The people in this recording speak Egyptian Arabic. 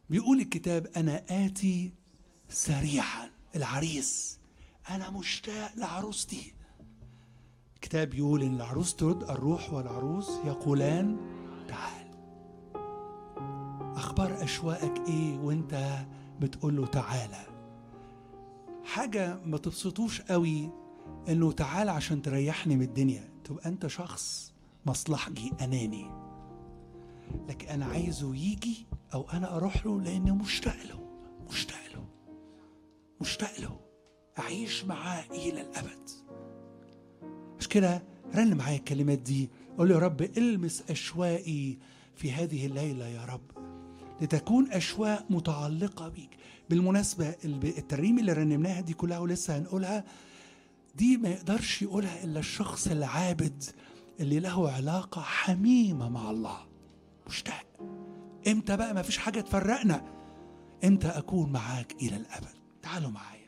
بيقول الكتاب انا اتي سريعا العريس انا مشتاق لعروستي الكتاب يقول ان العروس ترد الروح والعروس يقولان تعال اخبار اشواقك ايه وانت بتقول له تعالى حاجه ما تبسطوش قوي انه تعال عشان تريحني من الدنيا تبقى انت شخص مصلحجي اناني لكن انا عايزه يجي او انا اروح له لاني مشتاق له مشتاق له مشتاق له اعيش معاه الى الابد مش كده رن معايا الكلمات دي قول له يا رب المس اشواقي في هذه الليله يا رب لتكون اشواق متعلقه بيك بالمناسبه الترنيم اللي رنمناها دي كلها ولسه هنقولها دي ما يقدرش يقولها الا الشخص العابد اللي له علاقه حميمه مع الله مشتاق امتى بقى ما فيش حاجه تفرقنا امتى اكون معاك الى الابد تعالوا معايا